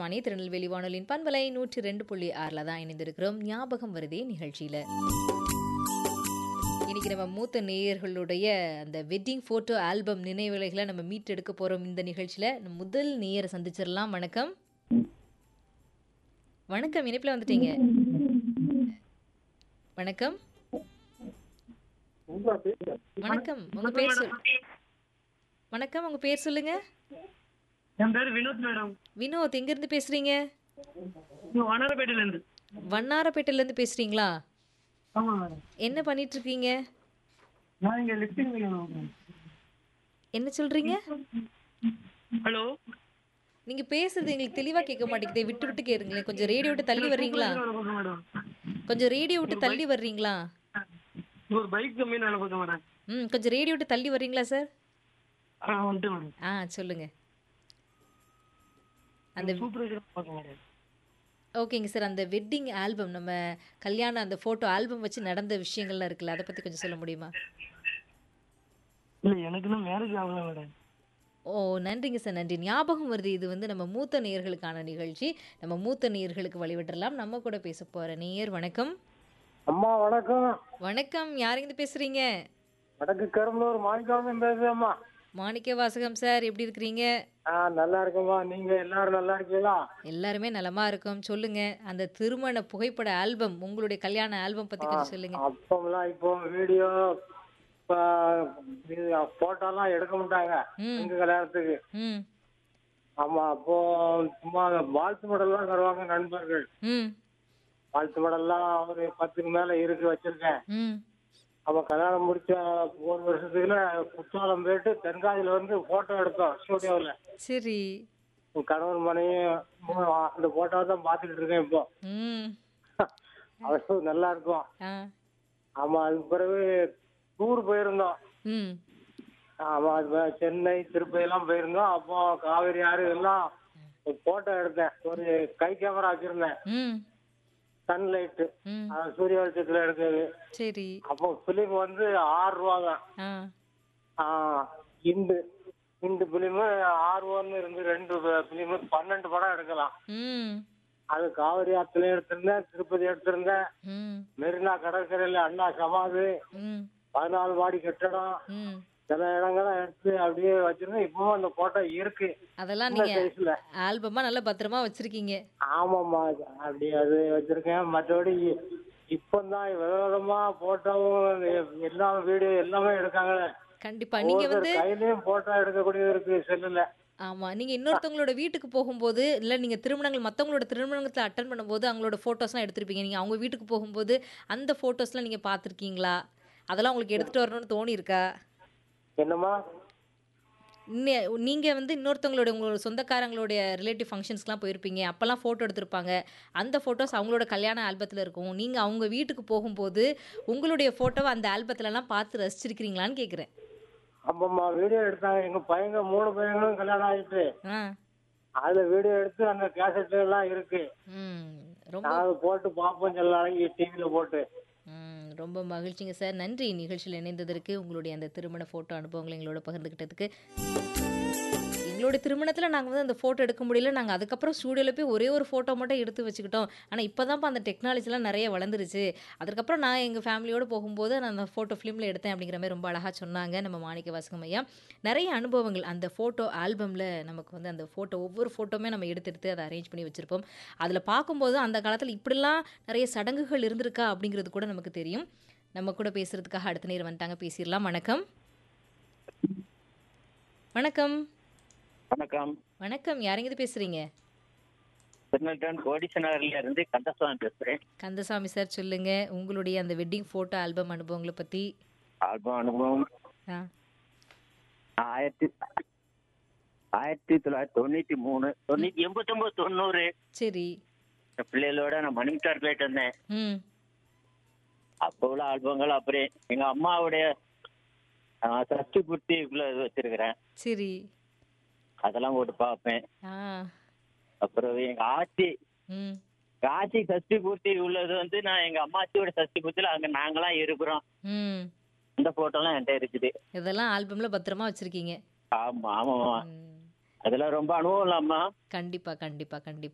ஆகாஷ்வாணி திருநெல்வேலி வானொலியின் பண்பலை நூற்றி ரெண்டு புள்ளி ஆறில் தான் இணைந்திருக்கிறோம் ஞாபகம் வருதே நிகழ்ச்சியில் இன்னைக்கு நம்ம மூத்த நேயர்களுடைய அந்த வெட்டிங் ஃபோட்டோ ஆல்பம் நினைவுகளை நம்ம மீட்டெடுக்க போகிறோம் இந்த நிகழ்ச்சியில் முதல் நேயரை சந்திச்சிடலாம் வணக்கம் வணக்கம் இணைப்பில் வந்துட்டீங்க வணக்கம் வணக்கம் உங்க பேர் சொல் வணக்கம் உங்க பேர் சொல்லுங்க என் பேர் வினோத் மேடம் வினோத் எங்க இருந்து பேசுறீங்க இங்க வண்ணாரப்பேட்டையில இருந்து வண்ணாரப்பேட்டையில இருந்து பேசுறீங்களா ஆமா மேடம் என்ன பண்ணிட்டு இருக்கீங்க நான் இங்க லிஃப்டிங் என்ன சொல்றீங்க ஹலோ நீங்க பேசுறது எங்களுக்கு தெளிவா கேட்க மாட்டேங்குதே விட்டு விட்டு கேளுங்களேன் கொஞ்சம் ரேடியோ விட்டு தள்ளி வர்றீங்களா மேடம் கொஞ்சம் ரேடியோ விட்டு தள்ளி வர்றீங்களா ஒரு பைக் கம்பெனி வேலை பார்த்தேன் மேடம் ம் கொஞ்சம் ரேடியோ விட்டு தள்ளி வர்றீங்களா சார் ஆ வந்துட்டு மேடம் ஆ சொல்லுங்க அந்த சூப்பர்வைசர் பார்க்க மேடம் ஓகேங்க சார் அந்த வெட்டிங் ஆல்பம் நம்ம கல்யாணம் அந்த ஃபோட்டோ ஆல்பம் வச்சு நடந்த விஷயங்கள்லாம் இருக்குல்ல அதை பற்றி கொஞ்சம் சொல்ல முடியுமா இல்ல எனக்கு இன்னும் மேரேஜ் ஆகல மேடம் ஓ நன்றிங்க சார் நன்றி ஞாபகம் வருது இது வந்து நம்ம மூத்த நேயர்களுக்கான நிகழ்ச்சி நம்ம மூத்த நேயர்களுக்கு வழிவிடலாம் நம்ம கூட பேச போகிற நேயர் வணக்கம் அம்மா வணக்கம் வணக்கம் யாருங்க பேசுகிறீங்க வடக்கு கரும்பலூர் மாணிக்காமன் பேசுறேம்மா மாணிக்க வாசகம் சார் எப்படி இருக்கிறீங்க ஆ நல்லா இருக்கேம்மா நீங்க எல்லாரும் நல்லா இருக்கீங்களா எல்லாருமே நலமா இருக்கோம் சொல்லுங்க அந்த திருமண புகைப்பட ஆல்பம் உங்களுடைய கல்யாண ஆல்பம் பத்தி கொஞ்சம் சொல்லுங்க அப்போம்லாம் இப்போ வீடியோ போட்டோலாம் எடுக்க மாட்டாங்க ம் எங்க கல்யாணத்துக்கு ம் ஆமா அப்போ சும்மா வாழ்த்து மடல்லாம் தருவாங்க நண்பர்கள் ம் வாழ்த்து மடல்லாம் ஒரு பத்துக்கு மேல இருக்கு வச்சிருக்கேன் ம் அப்ப கல்யாணம் முடிச்ச ஒரு வருஷத்துக்குள்ள குற்றாலம் போயிட்டு தென்காசியில வந்து போட்டோ எடுத்தோம் ஸ்டூடியோவில் சரி கணவன் மனைவி அந்த போட்டோ தான் பார்த்துக்கிட்டு இருக்கேன் இப்போ ம் அவ்வளவு நல்லா இருக்கும் ஆ ஆமா அதுக்கு பிறகு டூர் போயிருந்தோம் ம் ஆமா அது வே- சென்னை திருப்பதி எல்லாம் போயிருந்தோம் அப்போ காவேரி ஆறு எல்லாம் போட்டோ எடுத்தேன் ஒரு கை கேமரா வச்சிருந்தேன் ம் சன்லைட் ம் சூரிய வெளிச்சத்துல எடுக்கிறது சரி அப்போ பிலிம் வந்து ஆறு ரூபா தான் ஆ ஆ, இண்டு இண்டு பிலிம் ஆறு ரூபான்னு இருந்து ரெண்டு பிலிம் பன்னெண்டு படம் எடுக்கலாம் ம் அது காவிரி ஆத்துல எடுத்திருந்தேன் திருப்பதி எடுத்திருந்தேன் ம் மெரினா கடற்கரையில அண்ணா சமாதி ம் பதினாலு மாடி கட்டடம் ம் சில இடங்கள்லாம் எடுத்து அப்படியே வச்சிருந்தேன் இப்பவும் அந்த போட்டோ இருக்கு அதெல்லாம் சின்ன நீங்க சைஸ்ல ஆல்பமா நல்லா பத்திரமா வச்சிருக்கீங்க ஆமாம்மா அப்படி அது வச்சிருக்கேன் மற்றபடி இப்பதான் விதவிதமா போட்டோவும் எல்லா வீடியோ எல்லாமே எடுக்காங்க கண்டிப்பா நீங்க வந்து கையிலயும் போட்டோ எடுக்கக்கூடியது இருக்கு செல்லுல ஆமா நீங்க இன்னொருத்தவங்களோட வீட்டுக்கு போகும்போது இல்ல நீங்க திருமணங்கள் மத்தவங்களோட திருமணத்துல அட்டன் பண்ணும்போது அவங்களோட போட்டோஸ்லாம் எடுத்திருப்பீங்க நீங்க அவங்க வீட்டுக்கு போகும்போது அந்த போட்டோஸ்லாம் நீங்க பார்த்திருக்கீங்களா அதெல்லாம் உங்களுக்கு எடுத்துட்டு வரணும்னு தோணி இருக்கா என்னம்மா இன்ன- நீங்க வந்து இன்னொருத்தவங்களோட உங்களோட சொந்தக்காரங்களுடைய ரிலேட்டிவ் ஃபங்க்ஷன்ஸ்க்குலாம் போயிருப்பீங்க அப்போல்லாம் ஃபோட்டோ எடுத்திருப்பாங்க அந்த ஃபோட்டோஸ் அவங்களோட கல்யாண ஆல்பத்தில் இருக்கும் நீங்கள் அவங்க வீட்டுக்கு போகும்போது உங்களுடைய ஃபோட்டோவை அந்த ஆல்பத்துலலாம் பார்த்து ரசிச்சிருக்கிறீங்களான்னு கேட்குறேன் ஆமாம்மா வீடியோ எடுத்தாங்க எங்க பையங்க மூணு பையங்களும் கல்யாணம் ஆயிட்டு ஆ அதுல வீடியோ எடுத்து அந்த கேசட்ல எல்லாம் இருக்கு ம் ரொம்ப நான் அதை போட்டு பார்ப்போம் சில நாளைக்கு டிவியில போட்டு ம், ரொம்ப மகிழ்ச்சிங்க சார் நன்றி நிகழ்ச்சியில் இணைந்ததற்கு உங்களுடைய அந்த திருமண ஃபோட்டோ அனுபவங்களை எங்களோட பகிர்ந்துக்கிட்டதுக்கு எங்களுடைய திருமணத்தில் நாங்கள் வந்து அந்த ஃபோட்டோ எடுக்க முடியல நாங்கள் அதுக்கப்புறம் ஸ்டூடியோவில் போய் ஒரே ஒரு ஃபோட்டோ மட்டும் எடுத்து வச்சுக்கிட்டோம் ஆனால் இப்போ தான்ப்பா அந்த டெக்னாலஜிலாம் நிறைய வளர்ந்துருச்சு அதுக்கப்புறம் நான் எங்கள் ஃபேமிலியோடு போகும்போது நான் அந்த ஃபோட்டோ ஃபிலிமில் எடுத்தேன் அப்படிங்கிற மாதிரி ரொம்ப அழகாக சொன்னாங்க நம்ம மாணிக்க வாசகம் ஐயா நிறைய அனுபவங்கள் அந்த ஃபோட்டோ ஆல்பமில் நமக்கு வந்து அந்த ஃபோட்டோ ஒவ்வொரு ஃபோட்டோவுமே நம்ம எடுத்து எடுத்து அதை அரேஞ்ச் பண்ணி வச்சுருப்போம் அதில் பார்க்கும்போது அந்த காலத்தில் இப்படிலாம் நிறைய சடங்குகள் இருந்திருக்கா அப்படிங்கிறது கூட நமக்கு தெரியும் நம்ம கூட பேசுறதுக்காக அடுத்த நேரம் வந்துட்டாங்க பேசிடலாம் வணக்கம் வணக்கம் வணக்கம் வணக்கம் யாருங்க இது பேசுறீங்க திருநெல்வேலி கோடிச நகர்ல இருந்து கந்தசுவாமி பேசுறேன் கந்தசாமி சார் சொல்லுங்க உங்களுடைய அந்த வெட்டிங் ஃபோட்டோ ஆல்பம் அனுபவங்களை பத்தி ஆல்பம் அனுபவம் ஆ ஆயிரத்தி ஆயிரத்தி தொள்ளாயிரத்தி தொண்ணூத்தி மூணு தொண்ணூத்தி எண்பத்தி ஒன்பது தொண்ணூறு சரி என் பிள்ளைகளோட நான் மணிக்கார் போயிட்டு இருந்தேன் ம் அப்போ உள்ள ஆல்பங்கள் அப்படியே எங்க அம்மாவுடைய ஆ, சஷ்டி புத்தி உள்ள இது வச்சிருக்கிறேன் சரி அதெல்லாம் போட்டு பார்ப்பேன் ஆ அப்புறம் எங்க ஆச்சி ம் எங்க ஆச்சி சஷ்டி பூர்த்தி உள்ளது வந்து நான் எங்க அம்மாச்சியோட சஷ்டி பூர்த்தியில அங்க நாங்களாம் இருக்கிறோம் ம் அந்த போட்டோலாம் என்கிட்ட இருக்குது இதெல்லாம் ஆல்பம்ல பத்திரமா வச்சிருக்கீங்க ஆமா ஆமாமா ம். அதெல்லாம் ரொம்ப அனுபவம் இல்லாமா கண்டிப்பா கண்டிப்பா கண்டிப்பா